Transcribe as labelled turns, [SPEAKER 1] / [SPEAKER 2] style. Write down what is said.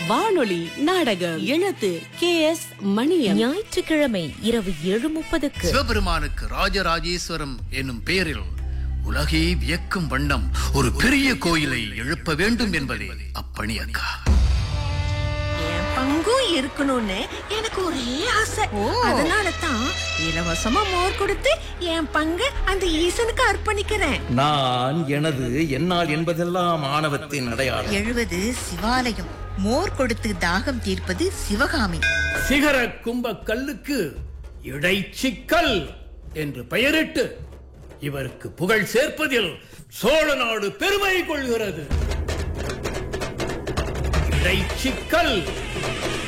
[SPEAKER 1] வானொலி நாடகம் எழுத்து கே எஸ் மணியம்
[SPEAKER 2] ஞாயிற்றுக்கிழமை இரவு ஏழு முப்பதுக்கு
[SPEAKER 3] சிவபெருமானுக்கு ராஜராஜேஸ்வரம் என்னும் பெயரில் உலகே வியக்கும் வண்ணம் ஒரு பெரிய கோயிலை எழுப்ப வேண்டும் என்பதே அப்பணி அக்கா
[SPEAKER 4] என் பங்கும் இருக்கணும்னு எனக்கு ஒரே ஆசை அதனால தான் இலவசமா மோர் கொடுத்து என் பங்கு அந்த ஈசனுக்கு அர்ப்பணிக்கிறேன்
[SPEAKER 5] நான் எனது என்னால் என்பதெல்லாம் ஆணவத்தின் அடையாளம்
[SPEAKER 6] எழுவது சிவாலயம் மோர் கொடுத்து தாகம் தீர்ப்பது சிவகாமி
[SPEAKER 7] சிகர கும்ப கல்லுக்கு இடைச்சிக்கல் என்று பெயரிட்டு இவருக்கு புகழ் சேர்ப்பதில் சோழ நாடு பெருமை கொள்கிறது இடைச்சிக்கல்